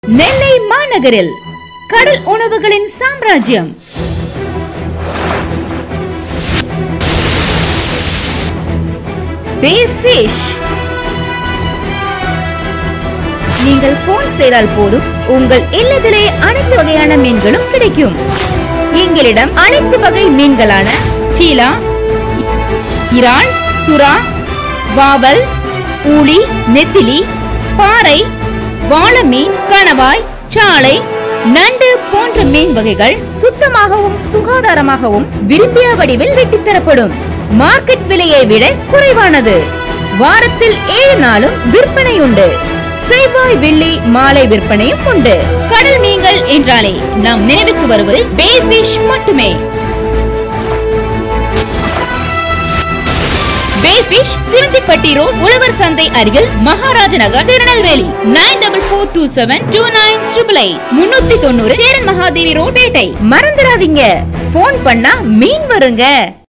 நெல்லை மாநகரில் கடல் உணவுகளின் சாம்ராஜ்யம் பே ஃபிஷ் நீங்கள் போன் செய்தால் போதும் உங்கள் இல்லத்திலே அனைத்து வகையான மீன்களும் கிடைக்கும் எங்களிடம் அனைத்து வகை மீன்களான சீலா இறால் சுறா வாவல் ஊளி நெத்திலி பாறை வாளமீன் கணவாய் சாலை நண்டு போன்ற மீன் வகைகள் சுத்தமாகவும் சுகாதாரமாகவும் விரும்பிய வடிவில் வெட்டித் தரப்படும் மார்க்கெட் விலையை விட குறைவானது வாரத்தில் ஏழு நாளும் விற்பனை உண்டு செவ்வாய் வெள்ளி மாலை விற்பனையும் உண்டு கடல் மீன்கள் என்றாலே நாம் நினைவுக்கு வருவது பே ஃபிஷ் மட்டுமே பே ஃபிஷ் சிவந்திப்பட்டி ரோட் உழவர் சந்தை அருகில் Maharaja Nagar Tirunelveli nine double four two seven two nine triple eight முன்னூத்தி தொண்ணூறு சேரன் மகாதேவி ரோட் பேட்டை மறந்துடாதீங்க போன் பண்ணா மீன் வருங்க